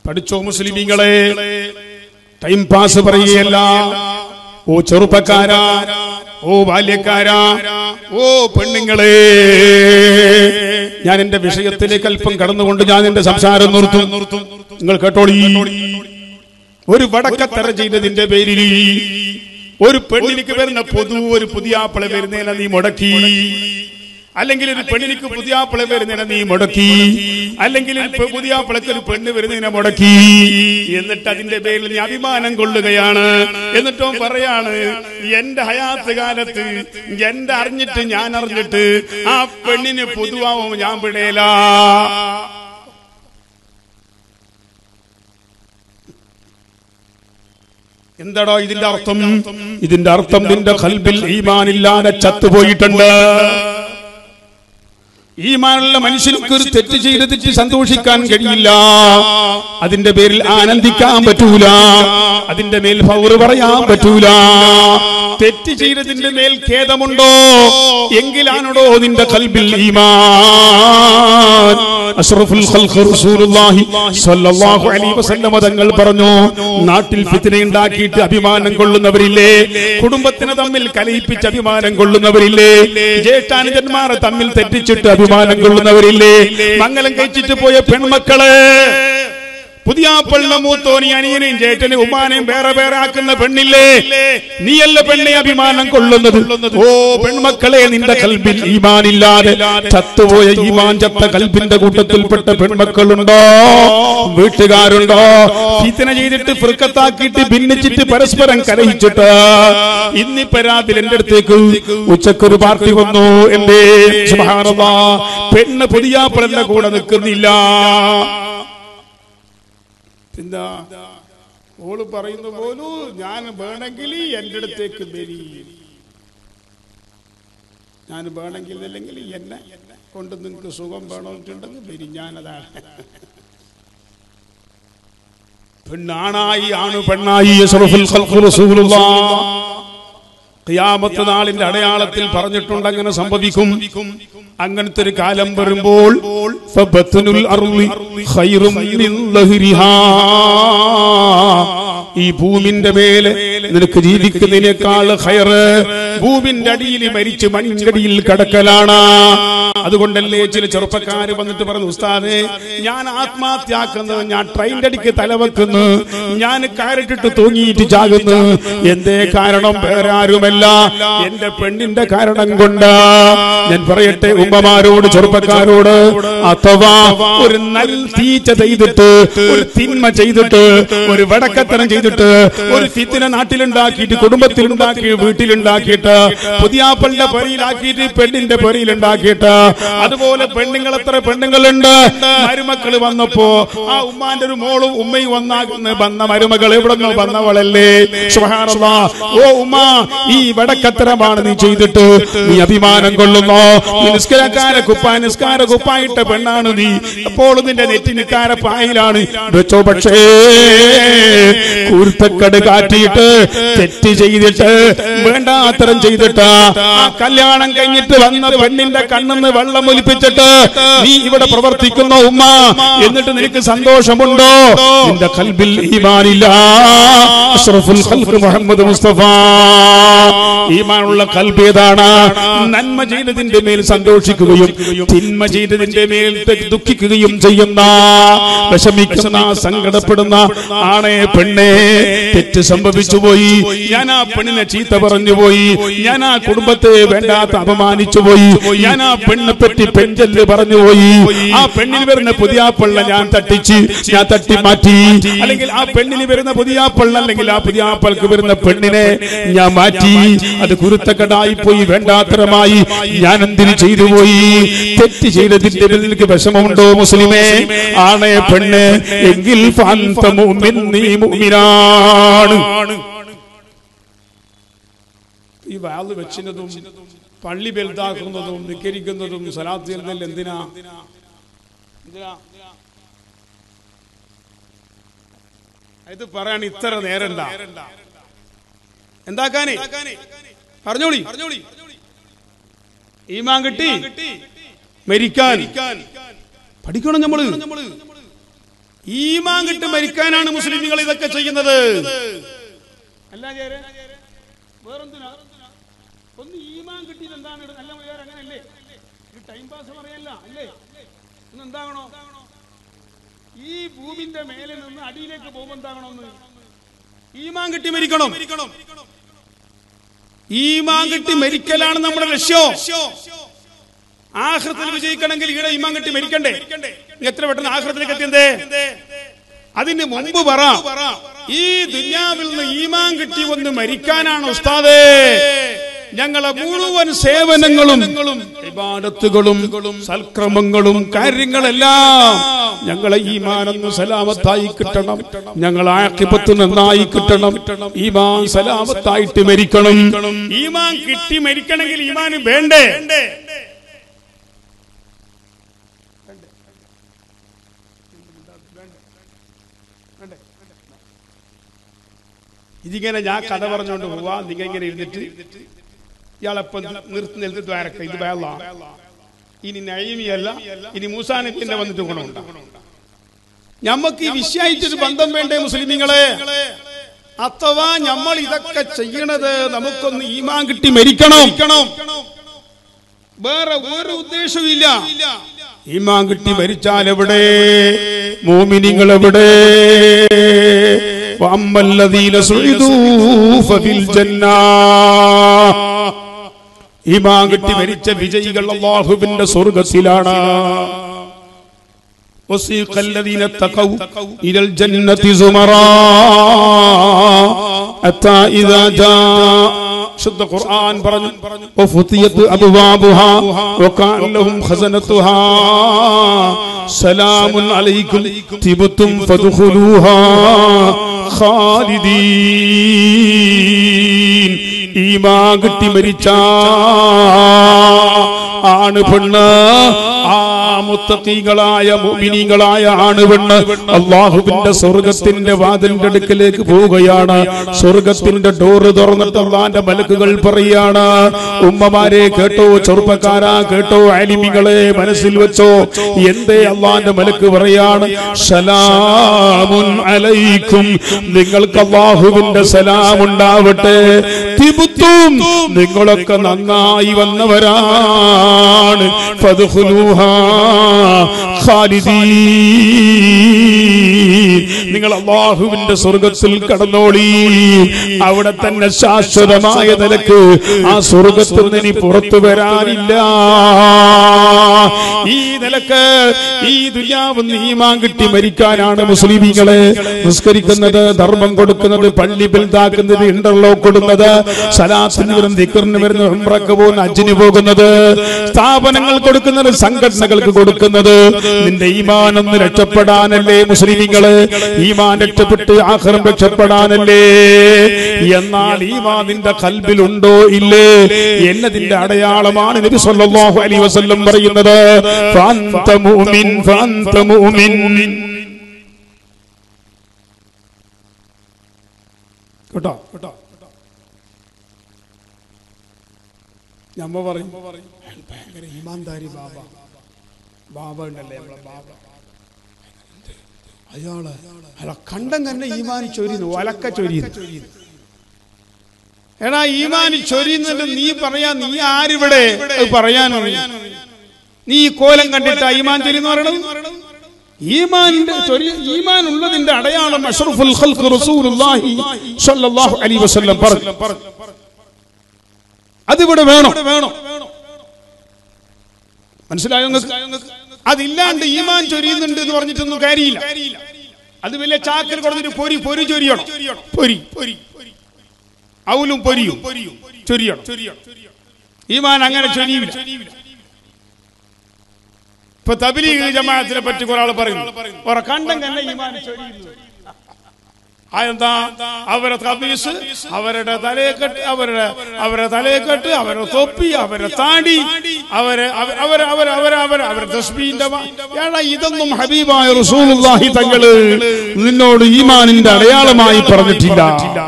പഠിച്ചോ മുസ്ലിമീങ്ങളെ time pass പറയുകയല്ല ഓ ചെറുപ്പക്കാരാ ഓ ബാല്യക്കാരാ ഓ പെണ്ണുങ്ങളെ ഞാൻ എന്റെ വിഷയത്തിലേക്ക് അല്പം കടന്നുകൊണ്ട് ഞാൻ എന്റെ സംസാരം നിർത്തും നിങ്ങൾ കേട്ടോളി ഒരു വടക്കത്തര ചെയ്തതിന്റെ പേരിൽ ഒരു പെണ്ണിനിക്ക് വരുന്ന പൊതു ഒരു പുതിയ ആപ്പിളെ വരുന്നതിനെ നീ മുടക്കി അല്ലെങ്കിൽ ഒരു പെണ്ണിനിക്ക് പുതിയ ആപ്പിളെ വരുന്നതിനെ നീ മുടക്കി അല്ലെങ്കിൽ ഒരു പെ- പുതിയ ആപ്പിളക്ക് ഒരു പെണ്ണ് വരുന്നതിനെ മുടക്കി എന്നിട്ട് അതിന്റെ പേരിൽ നീ അഭിമാനം കൊള്ളുകയാണ് എന്നിട്ടും പറയാണ് എന്റെ ഹയാത്ത് കാലത്ത് എന്റെ അറിഞ്ഞിട്ട് ഞാൻ അറിഞ്ഞിട്ട് ആ പെണ്ണിന് പൊതുവാവും ഞാൻ പിടയില എന്താടോ ഇതിന്റെ അർത്ഥം ഇതിന്റെ അർത്ഥം നിന്റെ കൽബിൽ ഈമാനില്ലാതെ ചത്തുപോയിട്ടുണ്ട് ഈമാനുള്ള മനുഷ്യർക്ക് ഒരു തെറ്റ് ചെയ്തിട്ട് സന്തോഷിക്കാൻ കഴിയില്ല അതിന്റെ പേരിൽ ആനന്ദിക്കാൻ പറ്റൂല അതിന്റെ മേൽ ഫൗറ് പറയാൻ പറ്റൂല തെറ്റ് ചെയ്തതിന്റെ മേൽ ഖേദമുണ്ടോ എങ്കിലാണോ നിന്റെ കൽബിൽ ഈമാൻ അഷ്റഫുൽ ഖൽഖ് റസൂലുള്ളാഹി സ്വല്ലല്ലാഹു അലൈഹി വസല്ലമ തങ്ങൾ പറഞ്ഞു നാട്ടിൽ ഫിത്ന ഉണ്ടാക്കിയിട്ട് അഭിമാനം കൊള്ളുന്നവരില്ലേ കുടുംബത്തിനെ തമ്മിൽ കലയിപ്പിച്ച് അഭിമാനം കൊള്ളുന്നവരില്ലേ ജ്യേഷ്ഠാനുജന്മാരെ തമ്മിൽ തെറ്റിച്ചിട്ട് അഭിമാനം കൊള്ളുന്നവരില്ലേ മംഗലം കഴിച്ചിട്ട് പോയ പെൺമക്കള് പുതിയ പെണ്ണ മൂത്തോനി അനിയനെയും ചേട്ടനെയും ഉമ്മാനെയും വേറെ വേറെ ആക്കുന്ന പെണ്ണില്ലേ നീയല്ല പെണ്ണെ അഭിമാനം കൊള്ളുന്നത് ഓ പെൺമക്കളെ നിന്റെ കൽബിൽ ഈമാനില്ലാതെ ചത്തുപോയ ഈമാൻ ചത്ത കൽബിന്റെ കൂട്ടത്തിൽപ്പെട്ട പെൺമക്കളുണ്ടോ വീട്ടുകാരുണ്ടോ ഫിത്തന ചെയ്തിട്ട് ഫൃക്കത്താക്കിയിട്ട് ഭിന്നിച്ചിട്ട് പരസ്പരം കലഹിച്ചിട്ട് ഇന്നിപ്പോ രാത്രി എന്റെ അടുത്തേക്ക് ഉച്ചക്കൊരു പാർട്ടി വന്നു എന്തേ സുബ്ഹാനല്ലാ പെണ്ണ് പുതിയ പെണ്ണിന്റെ കൂടെ നിൽക്കുന്നില്ല എന്താ ഓള് പറയുന്ന പോലും ഞാൻ വേണമെങ്കിൽ എന്റെ അടുത്തേക്ക് വരി ഞാൻ വേണമെങ്കിൽ അല്ലെങ്കിൽ എന്നെ കൊണ്ട് നിങ്ങൾക്ക് സുഖം വേണമെന്നുണ്ടെങ്കിൽ വരി ഞാനതാണ് പെണ്ണാണായി ആണ് പെണ്ണായി അഷ്റഫുൽ ഖൽഖ് റസൂലുള്ളാഹ് ഖിയാമത്ത് നാളിന്റെ അടയാളത്തിൽ പറഞ്ഞിട്ടുണ്ട് അങ്ങനെ സംഭവിക്കും അങ്ങനത്തെ ഒരു കാലം വരുമ്പോൾ ഫബത്നുൽ അർളി ഖൈറും മിൻ ലഹ്രിഹാ. ഈ ഭൂമിന്റെ മേലെ നിനക്ക് ജീവിക്കുന്നതിനേക്കാൾ ഹയറ് ഭൂമിന്റെ അടിയിൽ മരിച്ച് മണിങ്കടിയിൽ കടക്കലാണ് അതുകൊണ്ടല്ലേ ചില ചെറുപ്പക്കാർ വന്നിട്ട് പറഞ്ഞു ഉസ്താദെ ഞാൻ ആത്മഹത്യാക്കുന്നത് ഞാൻ ട്രെയിനിന്റെ അടിക്ക് തലവെക്കുന്നു ഞാൻ കയറിട്ടിട്ട് തൂങ്ങിയിട്ട് ചാകുന്നു എന്തേ കാരണം വേറെ ആരുമല്ല എന്റെ പെണ്ണിന്റെ കാരണം കൊണ്ട് ഞാൻ പറയട്ടെ ഉമ്മമാരോട് ചെറുപ്പക്കാരോട് അഥവാ ഒരു നല്ല തീച്ച ചെയ്തിട്ട് ഒരു തിന്മ ചെയ്തിട്ട് ഒരു വടക്കത്തരം ചെയ്തിട്ട് ഒരു ഫിത്തിന നാട്ടിലുണ്ടാക്കിയിട്ട് കുടുംബത്തിലുണ്ടാക്കി വീട്ടിലുണ്ടാക്കിയിട്ട് പുതിയാപ്പളുടെ പൊരിയിലാക്കിയിട്ട് പെണ്ണിന്റെ പൊരിയിലുണ്ടാക്കിയിട്ട് അതുപോലെ പെണ്ണുങ്ങൾ എത്ര പെണ്ണുങ്ങളുണ്ട് മരുമക്കൾ വന്നപ്പോ ആ ഉമ്മാന്റെ ഒരു മോളും ഉമ്മയും ഒന്നാകുന്ന വന്ന മരുമകൾ എവിടെ നിന്നോ വന്നവളല്ലേ സുബ്ഹാനല്ലാ. ഓ ഉമ്മ ഈ വടക്കത്തരമാണ് നീ ചെയ്തിട്ട് നീ അഭിമാനം കൊള്ളുന്നോ നീ നിസ്കാരക്കാര കുപ്പായ നിസ്കാര കുപ്പായിട്ട പെണ്ണാണ് നീ അപ്പോൾ നിന്റെ നെറ്റി നിക്കാര പായിലാണ് വെച്ചോ പക്ഷേ കൂർത്തക്കട് കാട്ടിയിട്ട് തെറ്റ് ചെയ്തിട്ട് വേണ്ടാത്തരം ചെയ്തിട്ട് ആ കല്യാണം കഴിഞ്ഞിട്ട് വന്ന പെണ്ണിന്റെ കണ്ണിന്ന് വെള്ളം ഒലിപ്പിച്ചിട്ട് നീ ഇവിടെ പ്രവർത്തിക്കുന്ന ഉമ്മ എന്നിട്ട് നിനക്ക് സന്തോഷമുണ്ടോ നിന്റെ കൽബിൽ ഈമാനില്ല അഷ്റഫുൽ ഖൽഖ് മുഹമ്മദ് മുസ്തഫ ഈമാനുള്ള കൽബ് ഏതാണ് നന്മ ചെയ്തതിന്റെ മേൽ സന്തോഷിക്കുകയും തിന്മ ചെയ്തതിന്റെ മേൽ ദുഃഖിക്കുകയും ചെയ്യുന്ന വിഷമിക്കുന്ന സങ്കടപ്പെടുന്ന ആണേ പെണ്ണേ തെറ്റ് സംഭവിച്ചു പോയി ഞാൻ ആ പെണ്ണിനെ ചീത്ത പറഞ്ഞു പോയി ഞാൻ ആ കുടുംബത്തെ വേണ്ടാത്ത അപമാനിച്ചു പോയി ഞാൻ ആ പെണ്ണിനെ പറ്റി പെഞ്ചല് പറഞ്ഞു പോയി ആ പെണ്ണിന് വരുന്ന പുതിയ പള്ള ഞാൻ തട്ടിച്ച് ഞാൻ തട്ടി മാറ്റി അല്ലെങ്കിൽ ആ പെണ്ണിന് വരുന്ന പുതിയ പള്ള അല്ലെങ്കിൽ ആ പുതിയ പൾക്ക് വരുന്ന പെണ്ണിനെ ഞാൻ മാറ്റി അത് കുരുത്തക്കടായി പോയി വേണ്ടാത്തരമായി ഞാൻ എന്തിനു ചെയ്തു പോയി തെറ്റ് ചെയ്തതിന്റെ പേരിൽ നിനക്ക് വിഷമമുണ്ടോ മുസ്ലിമേ ആണേ പെണ്ണ് എങ്കിൽ ഫാന്ത മുഅ്മിൻ, നീ മുഅ്മിനാണ് ഈ വാള് വെച്ചിനതും പള്ളി വലുതാക്കുന്നതും നിക്കരിക്കുന്നതും സലാത്ത് ചെല്ലുന്നതിൽ എന്തിനാ എന്തിനാ ഇത് പറയാൻ ഇത്ര നേരണ്ട എന്താക്കാനേ പറഞ്ഞോളി ഈമാൻ കിട്ടി മരിക്കാൻ പഠിക്കണം നമ്മള് ഈമാൻ കിട്ട് മരിക്കാനാണ് മുസ്ലിമുകൾ ഇതൊക്കെ ചെയ്യുന്നത് അല്ല ചേരെ വേറെന്തിനാ ഒന്ന് ഈമാൻ കിട്ടിയത് എന്താണ് ഇത്? നല്ല മുയർ അങ്ങനല്ലേ ഇത് ടൈം പാസ് പറയല്ല അല്ലേ ഒന്ന് എന്താകണോ ഈ ഭൂമിന്റെ മേലെ നിന്ന് അടിയിലേക്ക് പോകുമ്പോ എന്താകണമെന്ന് ഈമാൻ കിട്ടി മരിക്കണം ഈമാൻ കിട്ടി മരിക്കലാണ് നമ്മുടെ ലക്ഷ്യം ആഹ്രത്തിൽ വിജയിക്കണമെങ്കിൽ ഇവിടെ ഈമാൻ കിട്ടി മരിക്കണ്ടേ നീ എത്ര പെട്ടെന്ന് ആഹ്രത്തിലേക്ക് എത്തിയന്തേ അതിന് മുമ്പ് പറ ഈ ദുന്യാവിൽ നിന്ന് ഈമാൻ കിട്ടി വന്ന് മരിക്കാനാണ് ഉസ്താദേ ഞങ്ങളെ മുഴുവൻ സേവനങ്ങളും ഇബാദത്തുകളും സൽക്രമങ്ങളും കാര്യങ്ങളെല്ലാം ഞങ്ങളെ ഈമാനൊന്ന് സലാമത്തായി കിട്ടണം ഞങ്ങൾ ആക്കിപ്പത്ത് നന്നായി കിട്ടണം ഈമാൻ സലാമത്തായിട്ട് മരിക്കണം ഈമാൻ കിട്ടി മരിക്കണമെങ്കിൽ ഈമാന് വേണ്ടേ ഇതിങ്ങനെ ഞാൻ കഥ പറഞ്ഞുകൊണ്ട് പോവാ നിങ്ങൾ ഇങ്ങനെ ഇരുന്നിട്ട് ഇയാളെപ്പം നിർത്തി നിർത്തി ദ്വാരക്ക ഇത് വേള ഇനി നൈമിയല്ല ഇനി മൂസാ നബിന്റെ വന്നിട്ട് ഗുണമുണ്ട് ഞമ്മക്ക് ഈ വിഷയായിട്ടൊരു ബന്ധം വേണ്ടേ മുസ്ലിമീങ്ങളെ അഥവാ നമ്മൾ ഇതൊക്കെ ചെയ്യണത് നമുക്കൊന്ന് ഈമാൻ കിട്ടി മരിക്കണം വേറെ ഒരു ഉദ്ദേശവും ഇല്ല ഈമാൻ കിട്ടി മരിച്ചാൽ എവിടെ മോമിനിങ്ങൾ എവിടെ وأما الذين سعدوا ففي الجنة ഈമാൻ കിട്ടി മരിച്ച വിജയികൾ അള്ളാഹുവിന്റെ സ്വർഗത്തിലാണ് وسيق الذين اتقوا إلى الجنة زمرا حتى إذا جاء شد قرآن പറഞ്ഞു وفتيت أبوابها وكان لهم خزنتها سلام عليكم تبتم فادخلوها خالدين ഈമാൻ കിട്ടി മരിച്ച ആണ് പെണ്ണ് ആ മുത്തക്കീകളായ മുഅ്മിനീങ്ങളായ ആണ് പെണ്ണ് അള്ളാഹുവിന്റെ സ്വർഗത്തിന്റെ വാതിലിന്റെ അടുക്കലേക്ക് പോവുകയാണ് സ്വർഗത്തിന്റെ ഡോറ് തുറന്നിട്ട് അള്ളാന്റെ മലക്കുകൾ പറയാണ് ഉമ്മമാരെ കേട്ടോ ചെറുപ്പക്കാരാ കേട്ടോ അലിമികളെ മനസ്സിൽ വെച്ചോ എന്തേ അള്ളാന്റെ മലക്ക് പറയാണ് സലാമുൻ അലൈക്കും നിങ്ങൾക്ക് അള്ളാഹുവിന്റെ സലാം ഉണ്ടാവട്ടെ തിബുത്തും നിങ്ങളൊക്കെ നന്നായി വന്നവരാണ് ഫദ്ഖുലൂഹാ ഖാലിദീൻ നിങ്ങൾ അള്ളാഹുവിന്റെ സ്വർഗത്തിൽ കടന്നോളി അവിടെ തന്നെ ശാശ്വതമായ നിലക്ക് ആ സ്വർഗത്തിൽ നിന്ന് ഇനി പുറത്തു വരാനില്ല ഈ നിലക്ക് ഈ ദുര്യാവ് ഈമാൻ കിട്ടി മരിക്കാനാണ് മുസ്ലിമീങ്ങളെ നിസ്കരിക്കുന്നത് ധർമ്മം കൊടുക്കുന്നത് പള്ളി ബിൽതാക്കുന്നത് ഇന്റർലോക്ക് കൊടുക്കുന്നത് സലാത്തിന് വരുന്ന ദിക്കറിന് വരുന്ന ഉംറക്ക് പോകുന്ന അജ്ജിന് പോകുന്നത് സ്ഥാപനങ്ങൾ കൊടുക്കുന്നത് സംഘടനകൾക്ക് കൊടുക്കുന്നത് നിന്റെ ഈമാൻ ഒന്ന് രക്ഷപ്പെടാനല്ലേ മുസ്ലിമീങ്ങള് ഈമാൻ രക്ഷപ്പെട്ട് ആഹ്റം രക്ഷപ്പെടാനല്ലേ എന്നാൽ ഈമാൻ നിന്റെ കൽബിലുണ്ടോ ഇല്ലേ എന്നതിന്റെ അടയാളമാണ് നബി സല്ലല്ലാഹു അലൈഹി വസല്ലം പറയുന്നത് ഫഅന്ത മുഅ്മിൻ ഫഅന്ത മുഅ്മിൻ കേട്ടോ കേട്ടോ ഞമ്മ പറയും ഭയങ്കര ഈമാൻദാരി ബാബ ബാബ ഉണ്ടല്ലേ നമ്മളെ ബാബ അയാള് അയാളെ കണ്ടം തന്നെ ഈമാനി ചൊരിയുന്നു ഒലക്ക ചൊരിയുന്നു എടാ ഈമാനി ചൊരിയുന്നത് നീ പറയാ നീ ആരിവിടെ അത് പറയാനോ നീ ഈ കോലം കണ്ടിട്ടാ ഈമാൻ ചൊരിയെന്ന് പറയണത് ഈമാനിന്റെ ചൊരി ഈമാൻ ഉള്ളതിന്റെ അടയാളം അഷ്റഫുൽ ഖൽഖ് റസൂലുള്ളാഹി സ്വല്ലല്ലാഹു അലൈഹി വസല്ലം പറഞ്ഞു അതിവിടെ വേണം മനസ്സിലായോ നിങ്ങൾക്ക് അതില്ലാണ്ട് ഈമാൻ ചൊരിയുന്നുണ്ട് എന്ന് പറഞ്ഞിട്ടൊന്നും കാര്യമില്ല അത് വലിയ ചാക്കൽ കൊടുത്തിട്ട് പൊരി പൊരി ചൊരിയണം പൊരി പൊരി ഔലും പൊരിയും ചൊരിയണം ഈമാൻ അങ്ങനെ ചൊരിയില്ല ഇപ്പൊ തബലീഗ് ജമാഅത്തിനെ പറ്റി ഒരാൾ പറയുന്നു ഒര കണ്ടം തന്നെ ഈമാൻ ചൊരിയുന്നു അതെന്താ അവരെ കമീസ് അവരുടെ തലയെക്കെട്ട് അവരുടെ അവരുടെ തലയെക്കെട്ട് അവരുടെ തൊപ്പി അവരുടെ താടി അവരെ അവ- അവരെ അവരെ അവരെ അവരെ അവരുടെ തസ്ബീന്റെ മ- എടാ ഇതൊന്നും ഹബീബായ റസൂലുള്ളാഹി തങ്ങള് നിന്നോട് ഈമാനിന്റെ അടയാളമായി പറഞ്ഞിട്ടില്ല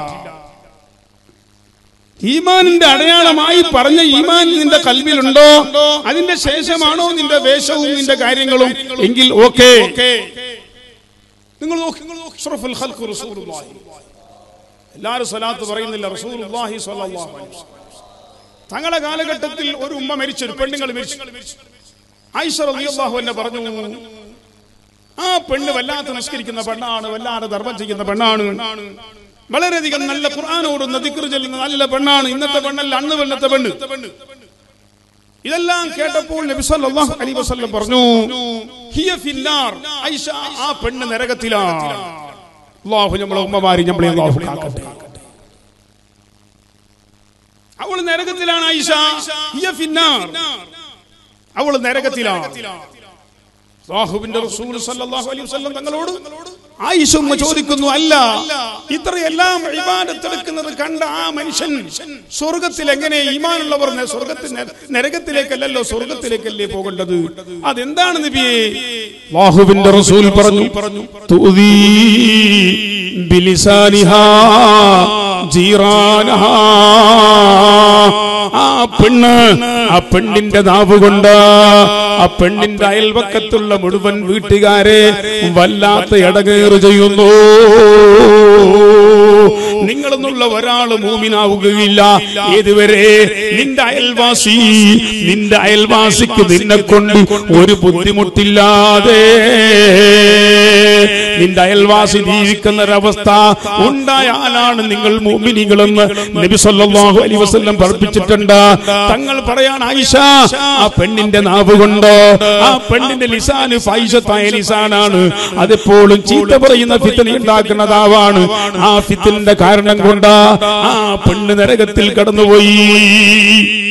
ഈമാനിന്റെ അടയാളമായി പറഞ്ഞ ഈമാൻ നിന്റെ കൽവിലുണ്ടോ അതിന്റെ ശേഷമാണോ നിന്റെ വേഷവും നിന്റെ കാര്യങ്ങളും എങ്കിൽ ഓക്കെ നിങ്ങൾ നോക്ക് അഷ്റഫുൽ ഖൽഖ് റസൂലുള്ളാഹി എല്ലാവരും സ്വലാത്ത് പറയുന്നില്ല റസൂലുള്ളാഹി സ്വല്ലല്ലാഹു അലൈഹി വസല്ലം തങ്ങളുടെ കാലഘട്ടത്തിൽ ഒരു ഉമ്മ മരിച്ചു ഒരു പെണ്ണുങ്ങൾ മരിച്ചു ആയിഷ റളിയല്ലാഹു അൻഹ പറഞ്ഞു ആ പെണ്ണ് വല്ലാത്ത നിസ്കരിക്കുന്ന പെണ്ണാണ് വല്ലാതെ ധർമ്മം ചെയ്യുന്ന പെണ്ണാണ് വളരെയധികം നല്ല ഖുർആാനോട് നദിക്കർ ചെല്ലുന്ന നല്ല പെണ്ണാണ് ഇന്നത്തെ പെണ്ണല്ല അന്ന് വെള്ളത്തെ പെണ്ണ് ഇതെല്ലാം കേട്ടപ്പോൾ നബി സല്ലല്ലാഹു അലൈഹി വസല്ലം പറഞ്ഞു ഹിയ ഫിന്നാർ ഐഷ ആ പെണ്ണ് നരകത്തിലാണ് അല്ലാഹു നമ്മളെ ഉമ്മമാരി നമ്മളെ അല്ലാഹു കാക്കട്ടെ അവൾ നരകത്തിലാണ് ഐഷ ഹിയ ഫിന്നാർ അവൾ നരകത്തിലാണ് അല്ലാഹുവിന്റെ റസൂൽ സല്ലല്ലാഹു അലൈഹി വസല്ലം തങ്ങളോട് ആയിഷ ഉമ്മ ചോദിക്കുന്നു അല്ല ഇത്രയെല്ലാം ഇബാദത്തെടുക്കുന്നത് കണ്ട ആ മനുഷ്യൻ സ്വർഗത്തിൽ എങ്ങനെ ഈമാനുള്ളവർ ന- സ്വർഗത്തിൽ ന- നരകത്തിലേക്കല്ലല്ലോ സ്വർഗത്തിലേക്കല്ലേ പോകേണ്ടത് അതെന്താണ് നബിയെ അല്ലാഹുവിന്റെ റസൂൽ പറഞ്ഞു പറഞ്ഞു തുദീ ബിലിസാനിഹാ ജീറാനഹാ ആ പെണ്ണ് ആ പെണ്ണിന്റെ നാവ് കൊണ്ട് ആ പെണ്ണിന്റെ അയൽവക്കത്തുള്ള മുഴുവൻ വീട്ടുകാരെ വല്ലാത്ത ഇടകേറ് ചെയ്യുന്നു നിങ്ങളെന്നുള്ള ഒരാൾ മൂമിനാവുകയില്ല ഇതുവരെ നിന്റെ അയൽവാസി നിന്റെ അയൽവാസിക്ക് നിന്നെ കൊണ്ട് ഒരു ബുദ്ധിമുട്ടില്ലാതെ നിന്റെ അയൽവാസി ജീവിക്കുന്ന ഒരവസ്ഥ ഉണ്ടായാലാണ് നിങ്ങൾ മോമിനികളെന്ന് നബി സല്ലല്ലാഹു അലൈഹി വസല്ലം പഠിപ്പിച്ചിട്ടുണ്ട് തങ്ങൾ പറയാൻ ആയിഷ ആ പെണ്ണിന്റെ നാവ് കൊണ്ട് ആ പെണ്ണിന്റെ ലിസാന് ഫൈസത്തായ ലിസാനാണ് അതെപ്പോഴും ചീത്ത പറയുന്ന ഫിത്തന ഉണ്ടാക്കുന്ന നാവാണ് ആ ഫിത്തലിന്റെ കാരണം കൊണ്ട് ആ പെണ്ണ് നരകത്തിൽ കടന്നുപോയി